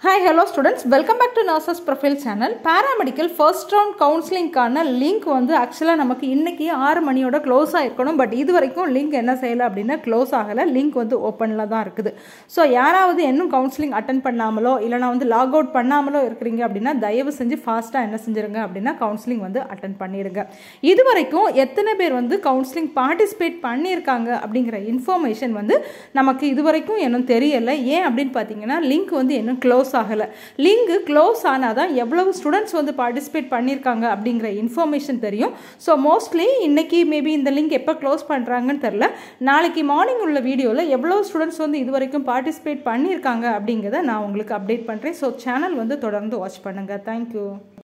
hi hello students welcome back to nurses profile channel paramedical first round கவுன்சிலிங்க்கான link வந்து ஆக்சுவலாக நமக்கு இன்றைக்கி ஆறு மணியோட க்ளோஸ் ஆகிருக்கணும் பட் இது வரைக்கும் லிங்க் என்ன செய்யலை அப்படின்னா க்ளோஸ் ஆகலை லிங்க் வந்து ஓப்பனில் தான் இருக்குது ஸோ யாராவது இன்னும் கவுன்சிலிங் அட்டன் பண்ணாமலோ இல்லைனா வந்து லாக் அவுட் பண்ணாமலோ இருக்கிறீங்க அப்படின்னா தயவு செஞ்சு ஃபாஸ்ட்டாக என்ன செஞ்சுருங்க அப்படின்னா கவுன்சிலிங் வந்து அட்டன் பண்ணிடுங்க இது வரைக்கும் எத்தனை பேர் வந்து கவுன்சிலிங் பார்ட்டிசிபேட் பண்ணியிருக்காங்க அப்படிங்கிற இன்ஃபர்மேஷன் வந்து நமக்கு இது வரைக்கும் இன்னும் தெரியலை ஏன் அப்படின்னு பார்த்தீங்கன்னா லிங்க் வந்து இன்னும் க்ளோஸ் ஆகலை லிங்க் க்ளோஸ் ஆனால் தான் எவ்வளவு ஸ்டூடெண்ட்ஸ் வந்து பார்ட்டிசிபேட் பண்ணியிருக்காங்க அப்படிங்கிற இன்ஃபர்மேஷன் தெரியும் ஸோ மோஸ்ட்லி இன்னைக்கு மேபி இந்த லிங்க் எப்போ க்ளோஸ் பண்ணுறாங்கன்னு தெரில நாளைக்கு மார்னிங் உள்ள வீடியோவில் எவ்வளோ ஸ்டூடெண்ட்ஸ் வந்து இது வரைக்கும் பார்ட்டிசிபேட் பண்ணியிருக்காங்க அப்படிங்கிறத நான் உங்களுக்கு அப்டேட் பண்ணுறேன் ஸோ சேனல் வந்து தொடர்ந்து வாட்ச் பண்ணுங்கள் தேங்க்யூ